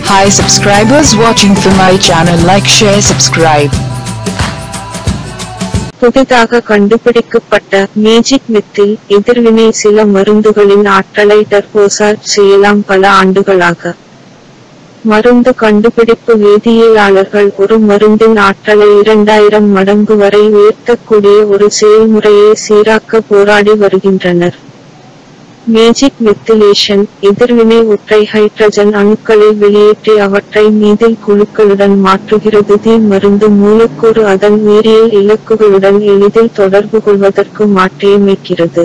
Hi subscribers watching for my channel like share subscribe. புதிதாக கண்டுபிடிக்கப்பட்ட magic methyl எதிர்வினை சில மருந்துகளின் ஆற்றலை டர்போசார்ஜ் செய்யலாம் பல ஆண்டுகளாக மருந்து கண்டுபிடிப்பு வேதியியலாளர்கள் ஒரு மருந்தின் ஆற்றலை இரண்டாயிரம் மடங்கு வரை உயர்த்தக்கூடிய ஒரு செயல்முறையை சீராக்க போராடி வருகின்றனர் மேஜிக் மெத்திலேஷன் எதிர்வினை ஒற்றை ஹைட்ரஜன் அணுக்களை வெளியேற்றி அவற்றை மீதில் குழுக்களுடன் மாற்றுகிறது தி மருந்து மூலக்கூறு அதன் உயிரியல் இலக்குகளுடன் எளிதில் தொடர்பு கொள்வதற்கு மாற்றியமைக்கிறது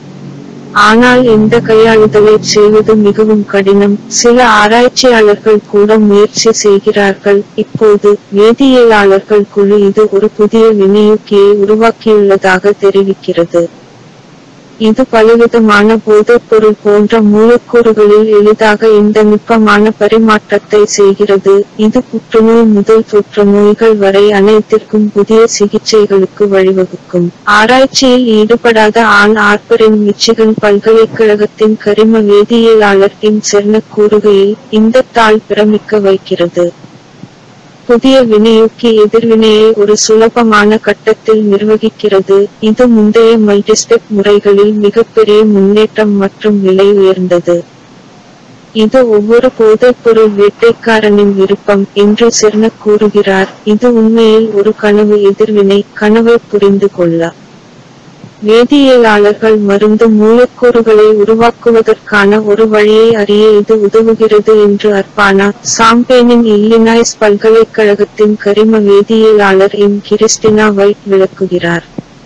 ஆனால் இந்த கையாளுதலை செய்வது மிகவும் கடினம் சில ஆராய்ச்சியாளர்கள் கூட முயற்சி செய்கிறார்கள் இப்போது வேதியியலாளர்கள் குழு இது ஒரு புதிய வினையூக்கியை உருவாக்கியுள்ளதாக தெரிவிக்கிறது இது பலவிதமான போதைப்பொருள் போன்ற மூலக்கூறுகளில் எளிதாக இந்த நுட்பமான பரிமாற்றத்தை செய்கிறது இது புற்றுநோய் முதல் தொற்று நோய்கள் வரை அனைத்திற்கும் புதிய சிகிச்சைகளுக்கு வழிவகுக்கும் ஆராய்ச்சியில் ஈடுபடாத ஆண் ஆர்பரின் மிச்சிகன் பல்கலைக்கழகத்தின் கரிம வேதியியலாளர் டிம் செர்னக் கூறுகையில் இந்த தாள் பிரமிக்க வைக்கிறது புதிய வினையூக்கி எதிர்வினையை ஒரு சுலபமான கட்டத்தில் நிர்வகிக்கிறது இது முந்தைய மல்டிஸ்டெப் முறைகளில் மிகப்பெரிய முன்னேற்றம் மற்றும் விலை உயர்ந்தது இது ஒவ்வொரு போதைப்பொருள் வேட்டைக்காரனின் விருப்பம் என்று செர்னக் கூறுகிறார் இது உண்மையில் ஒரு கனவு எதிர்வினை கனவை புரிந்து கொள்ள வேதியியலாளர்கள் மருந்து மூலக்கூறுகளை உருவாக்குவதற்கான ஒரு வழியை அறிய இது உதவுகிறது என்று அர்ப்பானா சாம்பேனின் இல்லினாய்ஸ் பல்கலைக்கழகத்தின் கரிம வேதியியலாளர் எம் கிறிஸ்டினா வைட் விளக்குகிறார்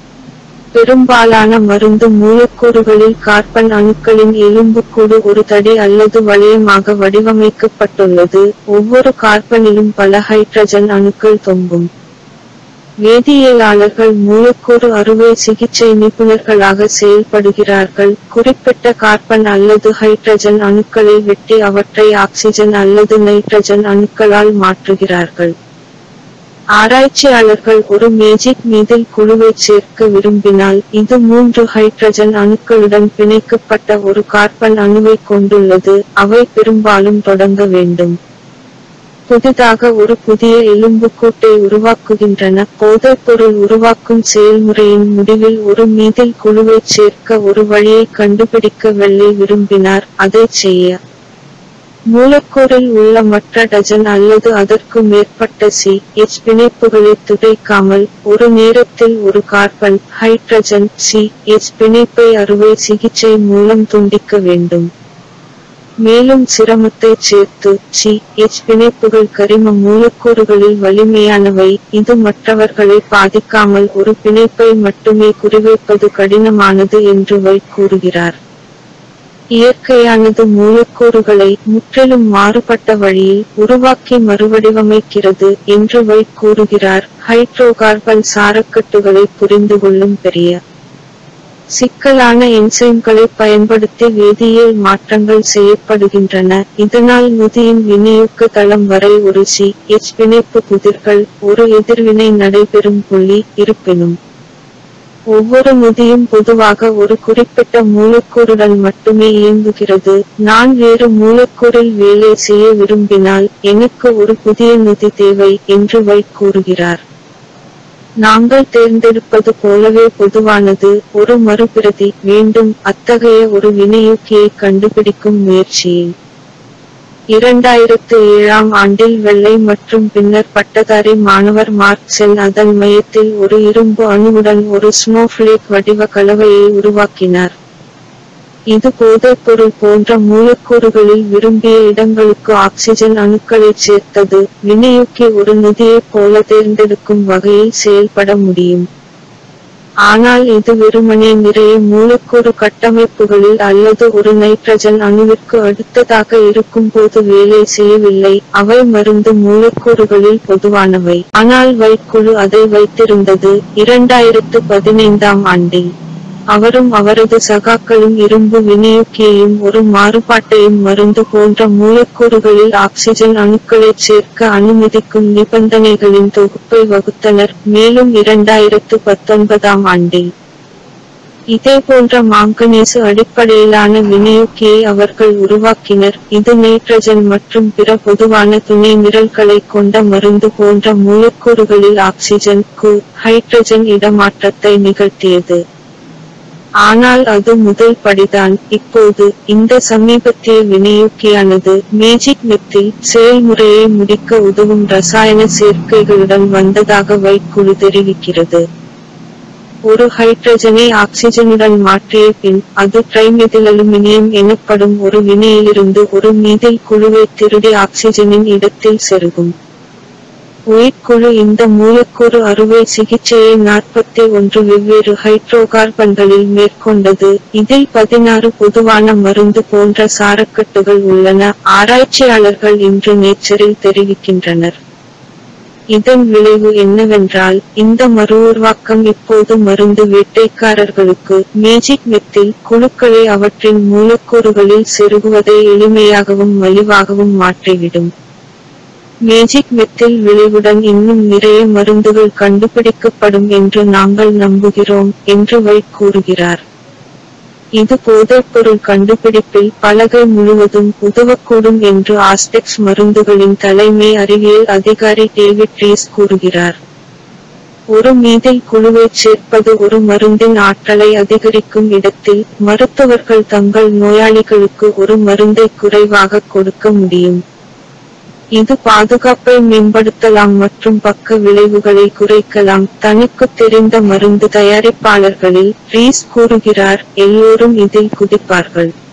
பெரும்பாலான மருந்து மூலக்கூறுகளில் கார்பன் அணுக்களின் எலும்புக்கூடு ஒரு தடி அல்லது வளையமாக வடிவமைக்கப்பட்டுள்ளது ஒவ்வொரு கார்பனிலும் பல ஹைட்ரஜன் அணுக்கள் தொங்கும் வேதியியலாளர்கள் மூலக்கூறு அறுவை சிகிச்சை நிபுணர்களாக செயல்படுகிறார்கள் குறிப்பிட்ட கார்பன் அல்லது ஹைட்ரஜன் அணுக்களை வெட்டி அவற்றை ஆக்சிஜன் அல்லது நைட்ரஜன் அணுக்களால் மாற்றுகிறார்கள் ஆராய்ச்சியாளர்கள் ஒரு மேஜிக் மீதில் குழுவை சேர்க்க விரும்பினால் இது மூன்று ஹைட்ரஜன் அணுக்களுடன் பிணைக்கப்பட்ட ஒரு கார்பன் அணுவை கொண்டுள்ளது அவை பெரும்பாலும் தொடங்க வேண்டும் புதிதாக ஒரு புதிய எலும்புக்கூட்டை உருவாக்குகின்றன போதைப்பொருள் உருவாக்கும் செயல்முறையின் முடிவில் ஒரு மீதில் குழுவைச் சேர்க்க ஒரு வழியை கண்டுபிடிக்க வெள்ளை விரும்பினார் அதைச் செய்ய மூலக்கூறில் உள்ள மற்ற டஜன் அல்லது அதற்கு மேற்பட்ட சி எச் பிணைப்புகளை துடைக்காமல் ஒரு நேரத்தில் ஒரு கார்பன் ஹைட்ரஜன் சி எச் பிணைப்பை அறுவை சிகிச்சை மூலம் துண்டிக்க வேண்டும் மேலும் சிரமத்தை சேர்த்து சி எச் பிணைப்புகள் கரிம மூலக்கூறுகளில் வலிமையானவை இது மற்றவர்களை பாதிக்காமல் ஒரு பிணைப்பை மட்டுமே குறிவைப்பது கடினமானது என்று வை கூறுகிறார் இயற்கையானது மூலக்கூறுகளை முற்றிலும் மாறுபட்ட வழியில் உருவாக்கி மறுவடிவமைக்கிறது என்று வை கூறுகிறார் ஹைட்ரோகார்பன் சாரக்கட்டுகளை புரிந்து கொள்ளும் பெரிய சிக்கலான என்சைம்களை பயன்படுத்தி வேதியியல் மாற்றங்கள் செய்யப்படுகின்றன இதனால் நுதியின் வினையூக்க தளம் வரை ஒரு சி எச் பிணைப்பு புதிர்கள் ஒரு எதிர்வினை நடைபெறும் புள்ளி இருப்பினும் ஒவ்வொரு நுதியும் பொதுவாக ஒரு குறிப்பிட்ட மூலக்கூறுடன் மட்டுமே இயங்குகிறது நான் வேறு மூலக்கூறில் வேலை செய்ய விரும்பினால் எனக்கு ஒரு புதிய நுதி தேவை என்று வை கூறுகிறார் நாங்கள் தேர்ந்தெடுப்பது போலவே பொதுவானது ஒரு மறுபிரதி வேண்டும் அத்தகைய ஒரு வினையூக்கியை கண்டுபிடிக்கும் முயற்சியில் இரண்டாயிரத்து ஏழாம் ஆண்டில் வெள்ளை மற்றும் பின்னர் பட்டதாரி மாணவர் மார்க் செல் அதன் மையத்தில் ஒரு இரும்பு அணுவுடன் ஒரு ஸ்னோஃப்ளேக் வடிவ கலவையை உருவாக்கினார் இது போதைப்பொருள் போன்ற மூலக்கூறுகளில் விரும்பிய இடங்களுக்கு ஆக்சிஜன் அணுக்களை சேர்த்தது வினையூக்கி ஒரு நுதியைப் போல தேர்ந்தெடுக்கும் வகையில் செயல்பட முடியும் ஆனால் இது வெறுமனே நிறைய மூலக்கூறு கட்டமைப்புகளில் அல்லது ஒரு நைட்ரஜன் அணுவிற்கு அடுத்ததாக இருக்கும்போது வேலை செய்யவில்லை அவை மருந்து மூலக்கூறுகளில் பொதுவானவை ஆனால் வைக்குழு அதை வைத்திருந்தது இரண்டாயிரத்து பதினைந்தாம் ஆண்டில் அவரும் அவரது சகாக்களும் இரும்பு வினையூக்கியையும் ஒரு மாறுபாட்டையும் மருந்து போன்ற மூலக்கூறுகளில் ஆக்சிஜன் அணுக்களைச் சேர்க்க அனுமதிக்கும் நிபந்தனைகளின் தொகுப்பை வகுத்தனர் மேலும் இரண்டாயிரத்து பத்தொன்பதாம் ஆண்டில் இதேபோன்ற மாங்கனீசு அடிப்படையிலான வினையூக்கியை அவர்கள் உருவாக்கினர் இது நைட்ரஜன் மற்றும் பிற பொதுவான துணை நிரல்களை கொண்ட மருந்து போன்ற மூலக்கூறுகளில் ஆக்சிஜன் கு ஹைட்ரஜன் இடமாற்றத்தை நிகழ்த்தியது ஆனால் அது முதல் படிதான் இப்போது இந்த சமீபத்திய வினையூக்கியானது மேஜிக் மெத்தில் செயல்முறையை முடிக்க உதவும் ரசாயன சேர்க்கைகளுடன் வந்ததாக வைக்குழு தெரிவிக்கிறது ஒரு ஹைட்ரஜனை ஆக்சிஜனுடன் மாற்றிய பின் அது ட்ரைமெதில் அலுமினியம் எனப்படும் ஒரு வினையிலிருந்து ஒரு மீதில் குழுவை திருடி ஆக்சிஜனின் இடத்தில் செருகும் உயிர்க்குழு இந்த மூலக்கூறு அறுவை சிகிச்சையை நாற்பத்தி ஒன்று வெவ்வேறு ஹைட்ரோகார்பன்களில் மேற்கொண்டது இதில் பதினாறு பொதுவான மருந்து போன்ற சாரக்கட்டுகள் உள்ளன ஆராய்ச்சியாளர்கள் இன்று நேச்சரில் தெரிவிக்கின்றனர் இதன் விளைவு என்னவென்றால் இந்த மறுஉருவாக்கம் இப்போது மருந்து வேட்டைக்காரர்களுக்கு மேஜிக் மெத்தில் குழுக்களை அவற்றின் மூலக்கூறுகளில் செருகுவதை எளிமையாகவும் மலிவாகவும் மாற்றிவிடும் மேஜிக் மெத்தில் விளைவுடன் இன்னும் நிறைய மருந்துகள் கண்டுபிடிக்கப்படும் என்று நாங்கள் நம்புகிறோம் என்று வைட் கூறுகிறார் இது போதைப்பொருள் கண்டுபிடிப்பில் பலகை முழுவதும் உதவக்கூடும் என்று ஆஸ்டெக்ஸ் மருந்துகளின் தலைமை அறிவியல் அதிகாரி டேவிட் ரீஸ் கூறுகிறார் ஒரு மீதில் குழுவைச் சேர்ப்பது ஒரு மருந்தின் ஆற்றலை அதிகரிக்கும் இடத்தில் மருத்துவர்கள் தங்கள் நோயாளிகளுக்கு ஒரு மருந்தை குறைவாக கொடுக்க முடியும் இது பாதுகாப்பை மேம்படுத்தலாம் மற்றும் பக்க விளைவுகளை குறைக்கலாம் தனக்கு தெரிந்த மருந்து தயாரிப்பாளர்களில் ரீஸ் கூறுகிறார் எல்லோரும் இதில் குதிப்பார்கள்